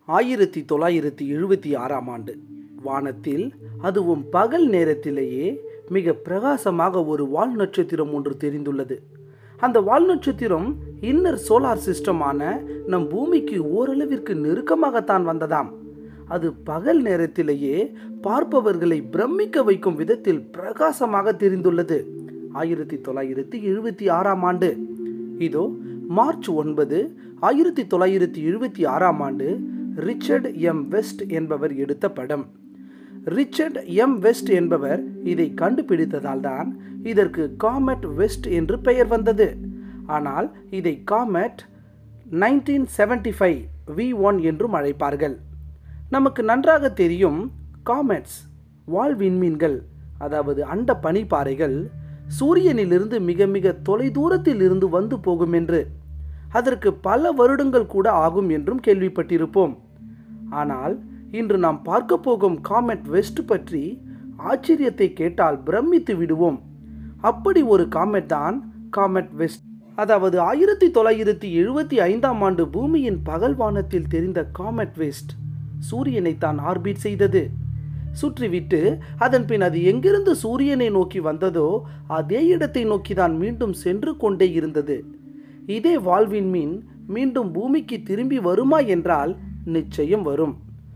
ஆயிரத்தி தொள்ளாயிரத்தி எழுபத்தி ஆறாம் ஆண்டு வானத்தில் அதுவும் பகல் நேரத்திலேயே மிக பிரகாசமாக ஒரு வால் நட்சத்திரம் ஒன்று தெரிந்துள்ளது அந்த வால் நட்சத்திரம் இன்னர் சோலார் சிஸ்டமான நம் பூமிக்கு ஓரளவிற்கு நெருக்கமாகத்தான் வந்ததாம் அது பகல் நேரத்திலேயே பார்ப்பவர்களை பிரமிக்க வைக்கும் விதத்தில் பிரகாசமாக தெரிந்துள்ளது ஆயிரத்தி தொள்ளாயிரத்தி எழுபத்தி ஆறாம் ஆண்டு இதோ மார்ச் ஒன்பது ஆயிரத்தி தொள்ளாயிரத்தி எழுபத்தி ஆறாம் ஆண்டு ரிச்சர்ட் எம் வெஸ்ட் என்பவர் எடுத்த படம் ரிச்சர்ட் எம் வெஸ்ட் என்பவர் இதை கண்டுபிடித்ததால் தான் இதற்கு காமெட் வெஸ்ட் என்று பெயர் வந்தது ஆனால் இதை comet nineteen seventy five V one என்றும் அழைப்பார்கள் நமக்கு நன்றாக தெரியும் காமெட்ஸ் வால் விண்மீன்கள் அதாவது அண்ட பனிப்பாறைகள் சூரியனிலிருந்து மிக மிக தொலைதூரத்தில் இருந்து வந்து போகும் என்று அதற்கு பல வருடங்கள் கூட ஆகும் என்றும் கேள்விப்பட்டிருப்போம் ஆனால் இன்று நாம் பார்க்க போகும் காமெட் வெஸ்ட் பற்றி ஆச்சரியத்தை கேட்டால் பிரமித்து விடுவோம் அப்படி ஒரு காமெட் தான் காமெட் வெஸ்ட் அதாவது ஆயிரத்தி தொள்ளாயிரத்தி எழுபத்தி ஐந்தாம் ஆண்டு பூமியின் பகல் வானத்தில் தெரிந்த காமெட் வெஸ்ட் சூரியனை தான் ஆர்பிட் செய்தது சுற்றிவிட்டு அதன் பின் அது எங்கிருந்து சூரியனை நோக்கி வந்ததோ அதே இடத்தை நோக்கி தான் மீண்டும் சென்று கொண்டே இருந்தது இதே வால்வின் மீன் மீண்டும் பூமிக்கு திரும்பி வருமா என்றால் நிச்சயம் வரும்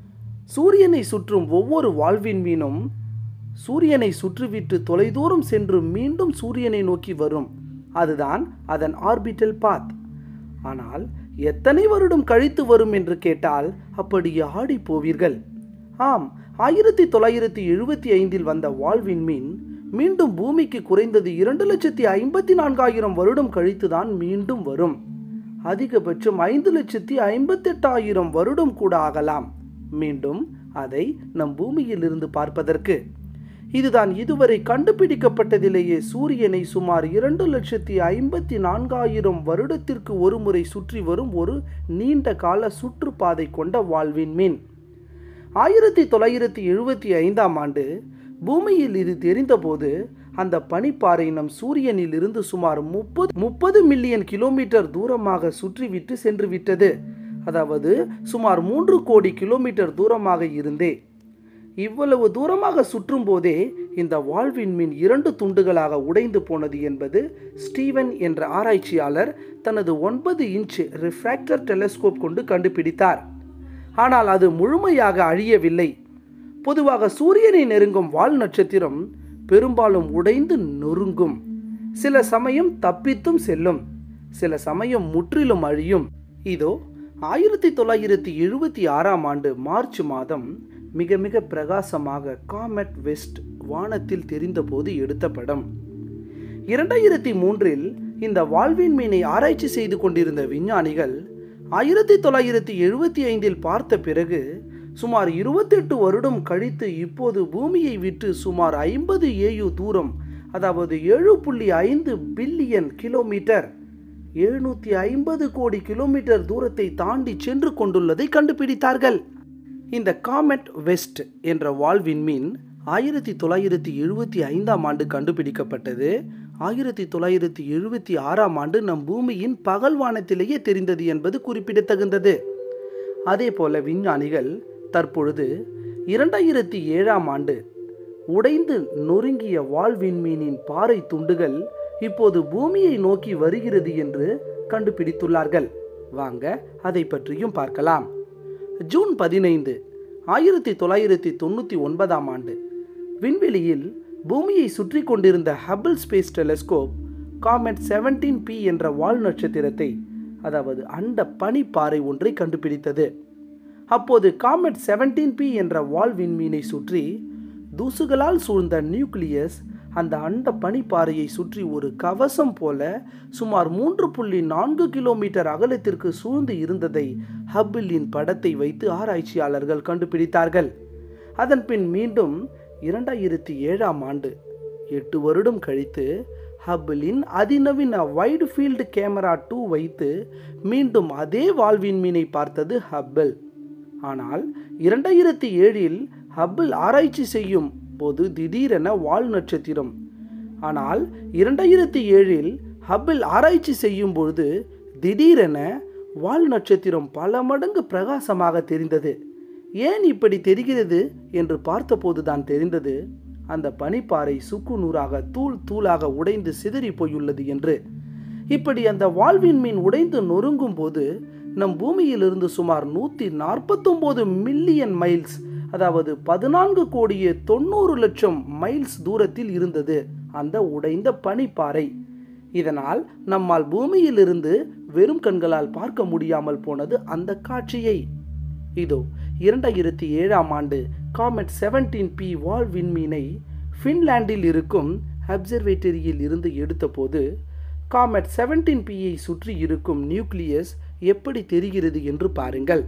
சூரியனை சுற்றும் ஒவ்வொரு வால்வின் மீனும் சூரியனை சுற்றிவிட்டு தொலைதூரம் சென்று மீண்டும் சூரியனை நோக்கி வரும் அதுதான் அதன் ஆர்பிட்டல் பாத் ஆனால் எத்தனை வருடம் கழித்து வரும் என்று கேட்டால் அப்படி ஆடி போவீர்கள் ஆம் ஆயிரத்தி தொள்ளாயிரத்தி எழுபத்தி ஐந்தில் வந்த வால்வின் மீன் மீண்டும் பூமிக்கு குறைந்தது இரண்டு லட்சத்தி ஐம்பத்தி நான்காயிரம் வருடம் கழித்துதான் மீண்டும் வரும் அதிகபட்சம் ஐந்து லட்சத்தி ஐம்பத்தெட்டாயிரம் வருடம் கூட ஆகலாம் மீண்டும் அதை நம் பூமியில் இருந்து பார்ப்பதற்கு இதுதான் இதுவரை கண்டுபிடிக்கப்பட்டதிலேயே சூரியனை சுமார் இரண்டு லட்சத்தி ஐம்பத்தி நான்காயிரம் வருடத்திற்கு ஒருமுறை சுற்றி வரும் ஒரு நீண்ட கால சுற்றுப்பாதை கொண்ட வாழ்வின் மீன் ஆயிரத்தி தொள்ளாயிரத்தி எழுபத்தி ஐந்தாம் ஆண்டு பூமியில் இது தெரிந்தபோது அந்த பனிப்பாறை நம் சூரியனில் இருந்து சுமார் முப்பது முப்பது மில்லியன் கிலோமீட்டர் தூரமாக சுற்றிவிட்டு சென்று விட்டது அதாவது சுமார் மூன்று கோடி கிலோமீட்டர் தூரமாக இருந்தே இவ்வளவு தூரமாக சுற்றும் போதே இந்த வாழ்வின் மீன் இரண்டு துண்டுகளாக உடைந்து போனது என்பது ஸ்டீவன் என்ற ஆராய்ச்சியாளர் தனது ஒன்பது இன்ச் ரிஃப்ராக்டர் டெலஸ்கோப் கொண்டு கண்டுபிடித்தார் ஆனால் அது முழுமையாக அழியவில்லை பொதுவாக சூரியனை நெருங்கும் வால் நட்சத்திரம் பெரும்பாலும் உடைந்து நொறுங்கும் சில சமயம் தப்பித்தும் செல்லும் சில சமயம் முற்றிலும் அழியும் இதோ ஆயிரத்தி தொள்ளாயிரத்தி எழுபத்தி ஆறாம் ஆண்டு மார்ச் மாதம் மிக மிக பிரகாசமாக காமெட் வெஸ்ட் வானத்தில் தெரிந்தபோது எடுத்த படம் இரண்டாயிரத்தி மூன்றில் இந்த வால்வின் மீனை ஆராய்ச்சி செய்து கொண்டிருந்த விஞ்ஞானிகள் ஆயிரத்தி தொள்ளாயிரத்தி எழுபத்தி ஐந்தில் பார்த்த பிறகு சுமார் இருபத்தெட்டு வருடம் கழித்து இப்போது பூமியை விட்டு சுமார் ஐம்பது ஏயு தூரம் அதாவது ஏழு புள்ளி ஐந்து பில்லியன் கிலோமீட்டர் எழுநூற்றி ஐம்பது கோடி கிலோமீட்டர் தூரத்தை தாண்டி சென்று கொண்டுள்ளதை கண்டுபிடித்தார்கள் இந்த காமெட் வெஸ்ட் என்ற வால்வின் மீன் ஆயிரத்தி தொள்ளாயிரத்தி எழுபத்தி ஐந்தாம் ஆண்டு கண்டுபிடிக்கப்பட்டது ஆயிரத்தி தொள்ளாயிரத்தி எழுபத்தி ஆறாம் ஆண்டு நம் பூமியின் பகல் வானத்திலேயே தெரிந்தது என்பது குறிப்பிடத்தகுந்தது அதே போல விஞ்ஞானிகள் தற்பொழுது இரண்டாயிரத்தி ஏழாம் ஆண்டு உடைந்து நொறுங்கிய வால் விண்மீனின் பாறை துண்டுகள் இப்போது பூமியை நோக்கி வருகிறது என்று கண்டுபிடித்துள்ளார்கள் வாங்க அதை பற்றியும் பார்க்கலாம் ஜூன் பதினைந்து ஆயிரத்தி தொள்ளாயிரத்தி தொண்ணூற்றி ஒன்பதாம் ஆண்டு விண்வெளியில் பூமியை சுற்றி கொண்டிருந்த Hubble space telescope comet seventeen P என்ற வால் நட்சத்திரத்தை அதாவது அண்ட பனிப்பாறை ஒன்றை கண்டுபிடித்தது அப்போது காமெட் செவன்டீன் பி என்ற வால் விண்மீனை சுற்றி தூசுகளால் சூழ்ந்த நியூக்ளியஸ் அந்த அண்ட பனிப்பாறையை சுற்றி ஒரு கவசம் போல சுமார் மூன்று புள்ளி நான்கு கிலோமீட்டர் அகலத்திற்கு சூழ்ந்து இருந்ததை ஹப்பிளின் படத்தை வைத்து ஆராய்ச்சியாளர்கள் கண்டுபிடித்தார்கள் அதன் பின் மீண்டும் இரண்டாயிரத்தி ஏழாம் ஆண்டு எட்டு வருடம் கழித்து ஹப்பிளின் அதிநவீன வைடு ஃபீல்டு கேமரா டூ வைத்து மீண்டும் அதே வால்வின் மீனை பார்த்தது ஹப்பிள் ஆனால் இரண்டாயிரத்தி ஏழில் ஹப்பிள் ஆராய்ச்சி செய்யும் போது திடீரென வால் நட்சத்திரம் ஆனால் இரண்டாயிரத்தி ஏழில் ஹப்பிள் ஆராய்ச்சி செய்யும் பொழுது திடீரென வால் நட்சத்திரம் பல மடங்கு பிரகாசமாக தெரிந்தது ஏன் இப்படி தெரிகிறது என்று பார்த்தபோதுதான் தெரிந்தது அந்த பனிப்பாறை சுக்கு நூறாக தூள் தூளாக உடைந்து சிதறி போயுள்ளது என்று இப்படி அந்த வாழ்வின் மீன் உடைந்து நொறுங்கும் போது நம் பூமியிலிருந்து சுமார் நூற்றி நாற்பத்தொம்போது மில்லியன் மைல்ஸ் அதாவது பதினான்கு கோடியே தொண்ணூறு லட்சம் மைல்ஸ் தூரத்தில் இருந்தது அந்த உடைந்த பனிப்பாறை இதனால் நம்மால் பூமியிலிருந்து வெறும் கண்களால் பார்க்க முடியாமல் போனது அந்த காட்சியை இதோ இரண்டாயிரத்தி ஏழாம் ஆண்டு காமெட் செவன்டீன் பி வால் விண்மீனை ஃபின்லாண்டில் இருக்கும் அப்சர்வேட்டரியில் இருந்து எடுத்தபோது காமெட் செவன்டீன் பியை சுற்றி இருக்கும் நியூக்ளியஸ் எப்படி தெரிகிறது என்று பாருங்கள்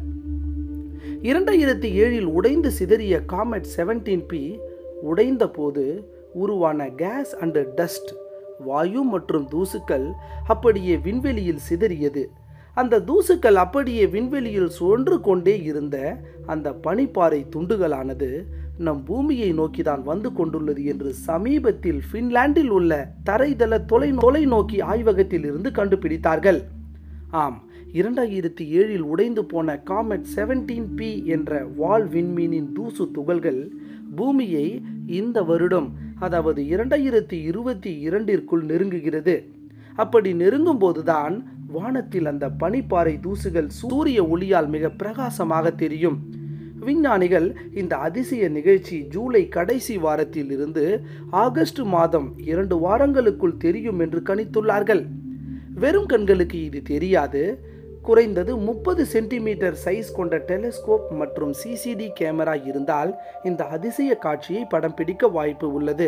இரண்டாயிரத்தி ஏழில் உடைந்து சிதறிய காமெட் செவன்டீன் பி உடைந்த போது உருவான கேஸ் அண்ட் டஸ்ட் வாயு மற்றும் தூசுக்கள் அப்படியே விண்வெளியில் சிதறியது அந்த தூசுக்கள் அப்படியே விண்வெளியில் சுழன்று கொண்டே இருந்த அந்த பனிப்பாறை துண்டுகளானது நம் பூமியை நோக்கிதான் வந்து கொண்டுள்ளது என்று சமீபத்தில் ஃபின்லாண்டில் உள்ள தரைதள தொலை தொலைநோக்கி ஆய்வகத்தில் இருந்து கண்டுபிடித்தார்கள் ஆம் இரண்டாயிரத்தி ஏழில் உடைந்து போன காமெட் செவன்டீன் பி என்ற வால் விண்மீனின் தூசு துகள்கள் பூமியை இந்த வருடம் அதாவது இரண்டாயிரத்தி இருபத்தி இரண்டிற்குள் நெருங்குகிறது அப்படி நெருங்கும் போதுதான் வானத்தில் அந்த பனிப்பாறை தூசுகள் சூரிய ஒளியால் மிக பிரகாசமாக தெரியும் விஞ்ஞானிகள் இந்த அதிசய நிகழ்ச்சி ஜூலை கடைசி வாரத்தில் இருந்து ஆகஸ்ட் மாதம் இரண்டு வாரங்களுக்குள் தெரியும் என்று கணித்துள்ளார்கள் வெறும் கண்களுக்கு இது தெரியாது குறைந்தது முப்பது சென்டிமீட்டர் சைஸ் கொண்ட டெலிஸ்கோப் மற்றும் சிசிடி கேமரா இருந்தால் இந்த அதிசய காட்சியை படம் பிடிக்க வாய்ப்பு உள்ளது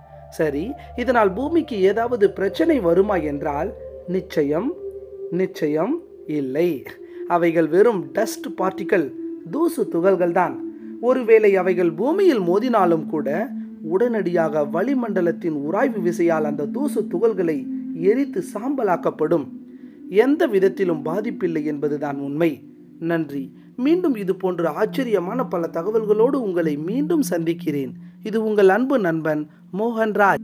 சரி இதனால் பூமிக்கு ஏதாவது பிரச்சனை வருமா என்றால் நிச்சயம் நிச்சயம் இல்லை அவைகள் வெறும் டஸ்ட் பார்ட்டிக்கல் தூசு துகள்கள் தான் ஒருவேளை அவைகள் பூமியில் மோதினாலும் கூட உடனடியாக வளிமண்டலத்தின் உராய்வு விசையால் அந்த தூசு துகள்களை எரித்து சாம்பலாக்கப்படும் எந்த விதத்திலும் பாதிப்பில்லை என்பதுதான் உண்மை நன்றி மீண்டும் இது போன்ற ஆச்சரியமான பல தகவல்களோடு உங்களை மீண்டும் சந்திக்கிறேன் இது உங்கள் அன்பு நண்பன் மோகன்ராஜ்